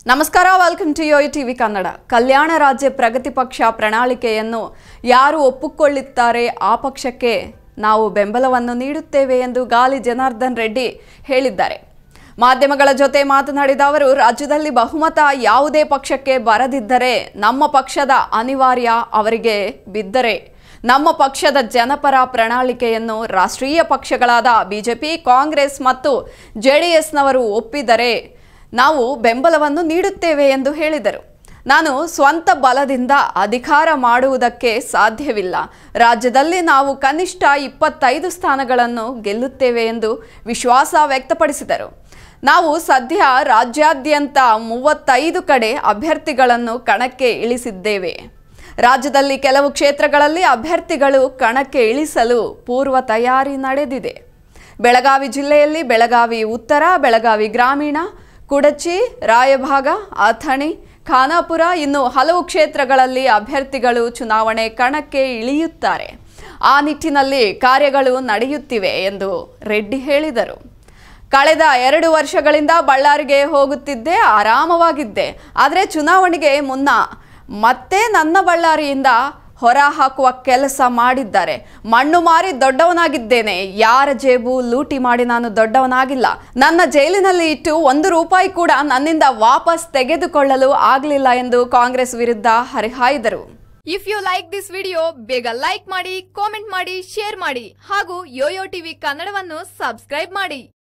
ನಮಸ್ಕಾರ welcome to yo TV Kannada Kalyana Rajya Pragati ಪಕ್ಷ ಪ್ರಣಾಳಿಕೆಯನ್ನು ಯಾರು ಒಪ್ಪಿಕೊಳ್ಳುತ್ತಾರೆ ಆ ಪಕ್ಷಕ್ಕೆ ನಾವು ಬೆಂಬಲವನ್ನು ನೀಡುತ್ತೇವೆ ಎಂದು ಗಾಲಿ ಜನಾರ್ದನ್ ರೆಡ್ಡಿ ಹೇಳಿದ್ದಾರೆ ಮಾಧ್ಯಮಗಳ ಜೊತೆ ಮಾತನಾಡಿದ ಅವರು ರಾಜ್ಯದಲ್ಲಿ ಬಹುಮತ ಯಾವುದೇ ಪಕ್ಷಕ್ಕೆ ಬರದಿದ್ದರೆ ನಮ್ಮ ಪಕ್ಷದ ಅನಿವಾರ್ಯ ಅವರಿಗೆ ಬಿದ್ದರೆ ನಮ್ಮ ಪಕ್ಷದ ಜನಪರ ಪ್ರಣಾಳಿಕೆಯನ್ನು ರಾಷ್ಟ್ರೀಯ ಪಕ್ಷಗಳಾದ ಬಿಜೆಪಿ ಕಾಂಗ್ರೆಸ್ ಮತ್ತು ಜೆಡಿಎಸ್ನವರು ಒಪ್ಪಿದರೆ ನಾವು ಬೆಂಬಲವನ್ನು ನೀಡುತ್ತೇವೆ ಎಂದು ಹೇಳಿದರು ನಾನು ಸ್ವಂತ ಬಲದಿಂದ ಅಧಿಕಾರ ಮಾಡುವುದಕ್ಕೆ ಸಾಧ್ಯವಿಲ್ಲ ರಾಜ್ಯದಲ್ಲಿ ನಾವು ಕನಿಷ್ಠ ಇಪ್ಪತ್ತೈದು ಸ್ಥಾನಗಳನ್ನು ಗೆಲ್ಲುತ್ತೇವೆ ಎಂದು ವಿಶ್ವಾಸ ವ್ಯಕ್ತಪಡಿಸಿದರು ನಾವು ಸದ್ಯ ರಾಜ್ಯಾದ್ಯಂತ ಮೂವತ್ತೈದು ಕಡೆ ಅಭ್ಯರ್ಥಿಗಳನ್ನು ಕಣಕ್ಕೆ ಇಳಿಸಿದ್ದೇವೆ ರಾಜ್ಯದಲ್ಲಿ ಕೆಲವು ಕ್ಷೇತ್ರಗಳಲ್ಲಿ ಅಭ್ಯರ್ಥಿಗಳು ಕಣಕ್ಕೆ ಇಳಿಸಲು ಪೂರ್ವ ತಯಾರಿ ನಡೆದಿದೆ ಬೆಳಗಾವಿ ಜಿಲ್ಲೆಯಲ್ಲಿ ಬೆಳಗಾವಿ ಉತ್ತರ ಬೆಳಗಾವಿ ಗ್ರಾಮೀಣ ಕುಡಚಿ ರಾಯಭಾಗ ಅಥಣಿ ಖಾನಾಪುರ ಇನ್ನು ಹಲವು ಕ್ಷೇತ್ರಗಳಲ್ಲಿ ಅಭ್ಯರ್ಥಿಗಳು ಚುನಾವಣೆ ಕಣಕ್ಕೆ ಇಳಿಯುತ್ತಾರೆ ಆ ನಿಟ್ಟಿನಲ್ಲಿ ಕಾರ್ಯಗಳು ನಡೆಯುತ್ತಿವೆ ಎಂದು ರೆಡ್ಡಿ ಹೇಳಿದರು ಕಳೆದ ಎರಡು ವರ್ಷಗಳಿಂದ ಬಳ್ಳಾರಿಗೆ ಹೋಗುತ್ತಿದ್ದೆ ಆರಾಮವಾಗಿದ್ದೆ ಆದರೆ ಚುನಾವಣೆಗೆ ಮುನ್ನ ಮತ್ತೆ ನನ್ನ ಬಳ್ಳಾರಿಯಿಂದ ಹೊರ ಹಾಕುವ ಕೆಲಸ ಮಾಡಿದ್ದಾರೆ ಮಣ್ಣು ಮಾರಿ ದೊಡ್ಡವನಾಗಿದ್ದೇನೆ ಯಾರ ಜೇಬು ಲೂಟಿ ಮಾಡಿ ನಾನು ದೊಡ್ಡವನಾಗಿಲ್ಲ ನನ್ನ ಜೈಲಿನಲ್ಲಿ ಇಟ್ಟು ಒಂದು ರೂಪಾಯಿ ಕೂಡ ನನ್ನಿಂದ ವಾಪಸ್ ತೆಗೆದುಕೊಳ್ಳಲು ಆಗಲಿಲ್ಲ ಎಂದು ಕಾಂಗ್ರೆಸ್ ವಿರುದ್ಧ ಹರಿಹಾಯ್ದರು if you like this video ಬೇಗ ಲೈಕ್ ಮಾಡಿ ಕಾಮೆಂಟ್ ಮಾಡಿ ಶೇರ್ ಮಾಡಿ ಹಾಗೂ ಯೋಯೋ ಟಿವಿ ಕನ್ನಡವನ್ನು ಸಬ್ಸ್ಕ್ರೈಬ್ ಮಾಡಿ